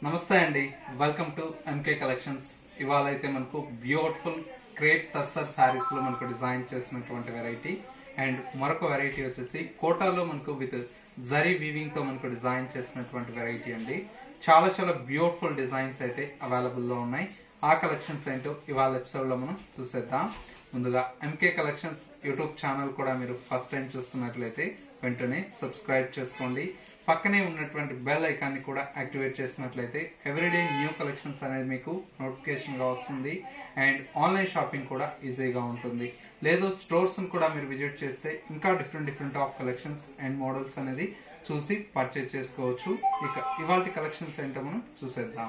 నమస్తే అండి welcome to MK collections ఇవాళ అయితే మనకు బ్యూటిఫుల్ క్రేప్ టస్సర్ శారీస్ లో మనకు డిజైన్ చేసినటువంటి వెరైటీ అండ్ మరొక వెరైటీ వచ్చేసి కోటాలో మనకు విత్ జరీ వీవింగ్ తో మనకు డిజైన్ చేసినటువంటి వెరైటీ అండి చాలా చాలా బ్యూటిఫుల్ డిజైన్స్ అయితే అవైలబుల్ లో ఉన్నాయి ఆ కలెక్షన్స్ ఏంటో ఇవాళ ఎపిసోడ్ లో మనం చూసేద్దాం ముందుగా ఎంకే కలెక్షన్స్ యూట్యూబ్ ఛానల్ కూడా మీరు ఫస్ట్ టైం చూస్తున్నట్లయితే వెంటనే సబ్స్క్రైబ్ చేసుకోండి పక్కనే ఉన్నటువంటి బెల్ ఐకాన్ ని కూడా యాక్టివేట్ చేసినట్లయితే ఎవ్రీడే న్యూ కలెక్షన్స్ అనేది మీకు నోటిఫికేషన్ గా వస్తుంది అండ్ ఆన్లైన్ షాపింగ్ కూడా ఈజీగా ఉంటుంది లేదు స్టోర్స్ కూడా మీరు విజిట్ చేస్తే ఇంకా different different of collections and models అనేది చూసి పర్చేజ్ చేసుకోవచ్చు ఇక ఇవాళ కలెక్షన్స్ ఏంటో మనం చూసేద్దాం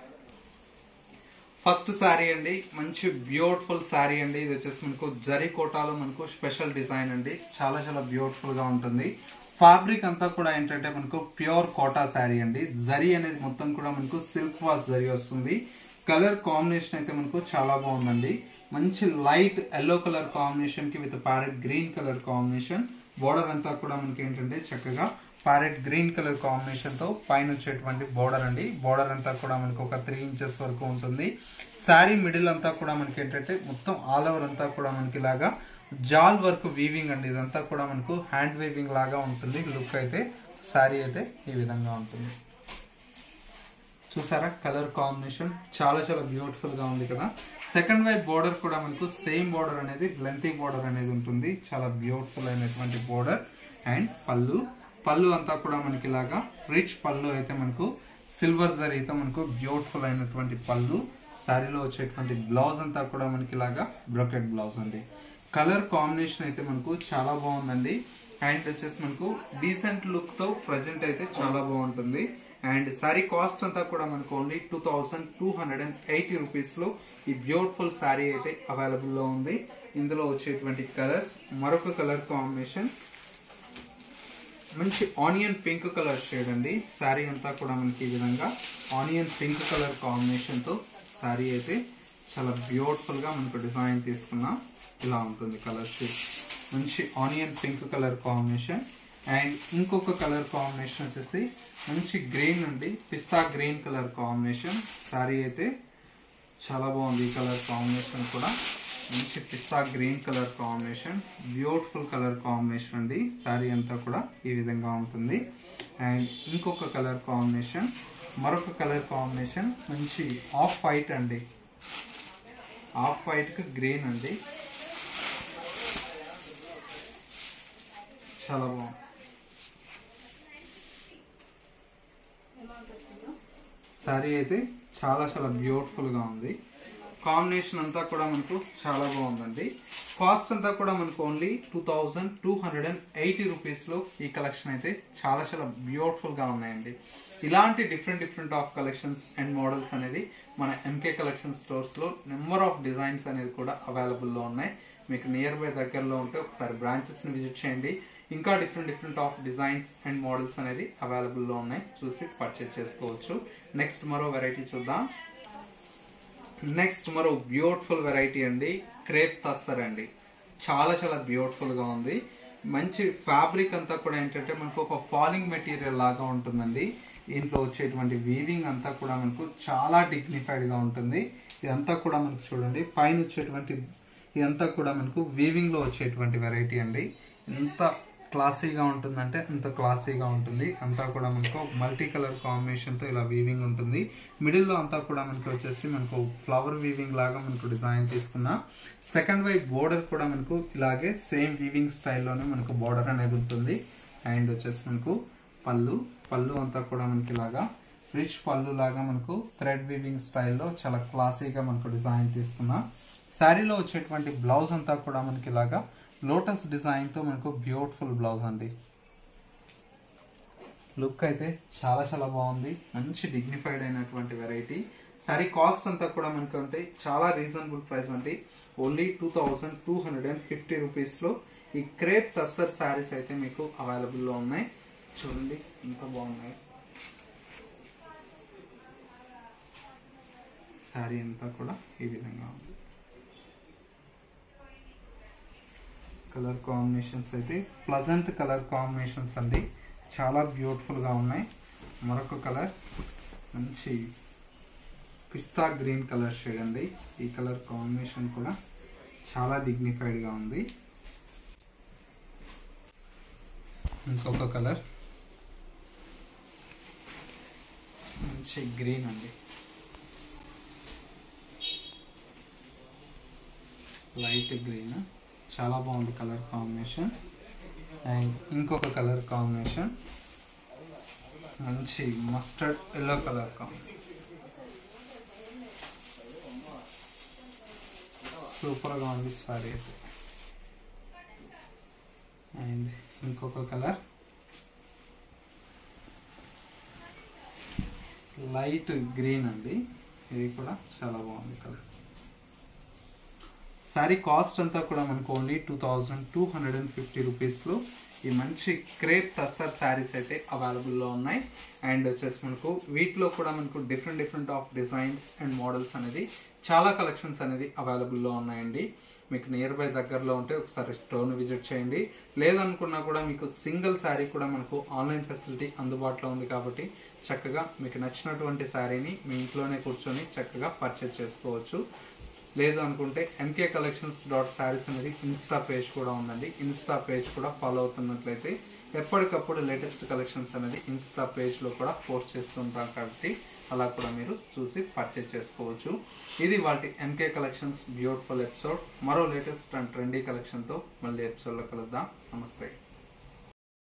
ఫస్ట్ శారీ అండి మంచి బ్యూటిఫుల్ శారీ అండి ఇది వచ్చేసి మనకు జరీ కోటాలో మనకు స్పెషల్ డిజైన్ అండి చాలా చాలా బ్యూటిఫుల్ గా ఉంటుంది ఫ్యాబ్రిక్ అంతా కూడా ఏంటంటే మనకు ప్యూర్ కోటా శారీ అండి జరీ అనేది మొత్తం కూడా మనకు సిల్క్ వాష్ జరీ వస్తుంది కలర్ కాంబినేషన్ అయితే మనకు చాలా బాగుందండి మంచి లైట్ ఎల్లో కలర్ కాంబినేషన్ కి with parrot green colour combination border అంతా కూడా మనకి ఏంటంటే చక్కగా ప్యారెట్ గ్రీన్ కలర్ కాంబినేషన్ తో పైన వచ్చేటువంటి బోర్డర్ అండి బోర్డర్ అంతా కూడా మనకు ఒక త్రీ ఇంచెస్ వరకు ఉంటుంది శారీ మిడిల్ అంతా కూడా మనకి ఏంటంటే మొత్తం ఆల్ ఓవర్ అంతా కూడా మనకి ఇలాగా జాల్ వర్క్ వీవింగ్ అండి ఇదంతా కూడా మనకు హ్యాండ్ వీవింగ్ లాగా ఉంటుంది లుక్ అయితే శారీ అయితే ఈ విధంగా ఉంటుంది చూసారా కలర్ కాంబినేషన్ చాలా చాలా బ్యూటిఫుల్ గా ఉంది కదా సెకండ్ వైపు బోర్డర్ కూడా మనకు సేమ్ బోర్డర్ అనేది లెంతీ బోర్డర్ అనేది ఉంటుంది చాలా బ్యూటిఫుల్ అయినటువంటి బోర్డర్ అండ్ పళ్ళు పళ్ళు అంతా కూడా మనకి ఇలాగా రిచ్ పళ్ళు అయితే మనకు సిల్వర్ జరీతో మనకు బ్యూటిఫుల్ అయినటువంటి పళ్ళు శారీలో వచ్చేటువంటి బ్లౌజ్ అంతా కూడా మనకి ఇలాగా బ్రోకెట్ బ్లౌజ్ అండి కలర్ కాంబినేషన్ అయితే మనకు చాలా బాగుందండి అండ్ వచ్చేసి మనకు డీసెంట్ లుక్ తో ప్రజెంట్ అయితే చాలా బాగుంటుంది అండ్ సారీ కాస్ట్ అంతా కూడా మనకు only two thousand two hundred and eighty rupees లో ఈ బ్యూటిఫుల్ శారీ అయితే అవైలబుల్ లో ఉంది ఇందులో వచ్చేటువంటి కలర్స్ మరొక కలర్ కాంబినేషన్ మంచి ఆనియన్ పింక్ కలర్ షేడ్ అండి శారీ అంతా కూడా మనకి ఈ విధంగా ఆనియన్ పింక్ కలర్ కాంబినేషన్ తో శారీ అయితే చాలా బ్యూటిఫుల్ గా మనకు డిజైన్ తీసుకున్నాం ఇలా ఉంటుంది కలర్ షేడ్ మంచి onion pink colour combination and ఇంకొక కలర్ కాంబినేషన్ వచ్చేసి మంచి గ్రీన్ అండి పిస్తా గ్రీన్ కలర్ కాంబినేషన్ శారీ అయితే చాలా బాగుంది ఈ కలర్ కాంబినేషన్ కూడా మంచి పిస్తా green colour combination beautiful colour combination అండి శారీ అంతా కూడా ఈ విధంగా ఉంటుంది అండ్ ఇంకొక కలర్ కాంబినేషన్ మరొక కలర్ కాంబినేషన్ మంచి ఆఫ్ వైట్ అండి ఆఫ్ వైట్ కి గ్రీన్ అండి చాలా బాగుంది శారీ అయితే చాలా చాలా బ్యూటిఫుల్ గా ఉంది కాంబినేషన్ అంతా కూడా మనకు చాలా బాగుందండి కాస్ట్ అంతా కూడా మనకు only two thousand two hundred and eighty rupees లో ఈ కలెక్షన్ అయితే చాలా చాలా బ్యూటిఫుల్ గా ఉన్నాయండి ఇలాంటి different different of collections and models అనేది మన ఎంకే కలెక్షన్ స్టోర్స్ లో నెంబర్ ఆఫ్ డిజైన్స్ అనేది కూడా అవైలబుల్ లో ఉన్నాయి మీకు నియర్ బై దగ్గరలో ఉంటే ఒకసారి బ్రాంచెస్ ని విజిట్ చేయండి ఇంకా different different of designs and models అనేది అవైలబుల్ లో ఉన్నాయి చూసి పర్చేస్ చేసుకోవచ్చు నెక్స్ట్ మరో వెరైటీ చూద్దాం నెక్స్ట్ మరో బ్యూటిఫుల్ వెరైటీ అండి క్రేప్ తస్సర్ అండి చాలా చాలా బ్యూటిఫుల్ గా ఉంది మంచి ఫ్యాబ్రిక్ అంతా కూడా ఏంటంటే మనకు ఒక ఫాలింగ్ మెటీరియల్ లాగా ఉంటుందండి దీంట్లో వచ్చేటువంటి వీవింగ్ అంతా కూడా మనకు చాలా డిగ్నిఫైడ్ గా ఉంటుంది ఇదంతా కూడా మనకు చూడండి పైన వచ్చేటువంటి ఇదంతా కూడా మనకు వీవింగ్ లో వచ్చేటువంటి వెరైటీ అండి ఎంత క్లాసీగా ఉంటుందంటే అంత క్లాసీగా ఉంటుంది అంతా కూడా మనకు మల్టీ కలర్ కాంబినేషన్ తో ఇలా వీవింగ్ ఉంటుంది మిడిల్ లో అంతా కూడా మనకు వచ్చేసి మనకు ఫ్లవర్ వీవింగ్ లాగా మనకు డిజైన్ తీసుకున్న సెకండ్ వైపు బోర్డర్ కూడా మనకు ఇలాగే సేమ్ వీవింగ్ స్టైల్లోనే మనకు బోర్డర్ అనేది ఉంటుంది అండ్ వచ్చేసి మనకు పళ్ళు పళ్ళు అంతా కూడా మనకి ఇలాగా రిచ్ పళ్ళు లాగా మనకు థ్రెడ్ వీవింగ్ స్టైల్లో చాలా క్లాసీగా మనకు డిజైన్ తీసుకున్న శారీలో వచ్చేటువంటి బ్లౌజ్ అంతా కూడా మనకి ఇలాగా లోటస్ డిజైన్ తో మనకు బ్యూటిఫుల్ బ్లౌజ్ అండి లుక్ అయితే చాలా చాలా బాగుంది మంచి డిగ్నిఫైడ్ అయినటువంటి వెరైటీ సారీ కాస్ట్ అంతా కూడా మనకు అంటే చాలా రీజనబుల్ ప్రైస్ అండి only two thousand two hundred and fifty rupees లో ఈ క్రేప్ తస్సర్ శారీస్ అయితే మీకు అవైలబుల్ లో ఉన్నాయి చూడండి ఎంత బాగున్నాయి శారీ అంతా కూడా ఈ విధంగా ఉంది కలర్ కాంబినేషన్స్ అయితే ప్లజెంట్ కలర్ కాంబినేషన్స్ అండి చాలా బ్యూటిఫుల్ గా ఉన్నాయి మరొక కలర్ మంచి పిస్తా గ్రీన్ కలర్ షేడ్ అండి ఈ కలర్ కాంబినేషన్ కూడా చాలా డిగ్నిఫైడ్గా ఉంది ఇంకొక కలర్ మంచి గ్రీన్ అండి లైట్ గ్రీన్ చాలా బాగుంది కలర్ కాంబినేషన్ అండ్ ఇంకొక కలర్ కాంబినేషన్ మంచి మస్టర్డ్ ఎల్లో కలర్ కాంబినేషన్ సూపర్గా ఉంది సారీ అయితే అండ్ ఇంకొక కలర్ లైట్ గ్రీన్ అండి ఇది కూడా చాలా బాగుంది కలర్ సారీ కాస్ట్ అంతా కూడా మనకు only two thousand two hundred and fifty రూపీస్లో ఈ మంచి క్రేప్ తస్సర్ శారీస్ అయితే అవైలబుల్లో ఉన్నాయి అండ్ వచ్చేసి మనకు వీటిలో కూడా మనకు different different of designs and models అనేది చాలా కలెక్షన్స్ అనేది అవైలబుల్లో ఉన్నాయండి మీకు నియర్ బై దగ్గరలో ఉంటే ఒకసారి స్టోర్ని విజిట్ చేయండి లేదనుకున్నా కూడా మీకు సింగిల్ శారీ కూడా మనకు ఆన్లైన్ ఫెసిలిటీ అందుబాటులో ఉంది కాబట్టి చక్కగా మీకు నచ్చినటువంటి శారీని మీ ఇంట్లోనే కూర్చొని చక్కగా పర్చేస్ చేసుకోవచ్చు లేదు అనుకుంటే ఎంకే కలెక్షన్స్ డాట్ శారీస్ అనేది ఇన్స్టా పేజ్ కూడా ఉందండి ఇన్స్టా పేజ్ కూడా ఫాలో అవుతున్నట్లయితే ఎప్పటికప్పుడు లేటెస్ట్ కలెక్షన్స్ అనేది ఇన్స్టా పేజ్లో కూడా పోస్ట్ చేస్తుంటాం కాబట్టి అలా కూడా మీరు చూసి పర్చేజ్ చేసుకోవచ్చు ఇది వాటి ఎంకే కలెక్షన్స్ బ్యూటిఫుల్ ఎపిసోడ్ మరో లేటెస్ట్ అండ్ ట్రెండీ కలెక్షన్తో మళ్ళీ ఎపిసోడ్లో కలుద్దాం నమస్తే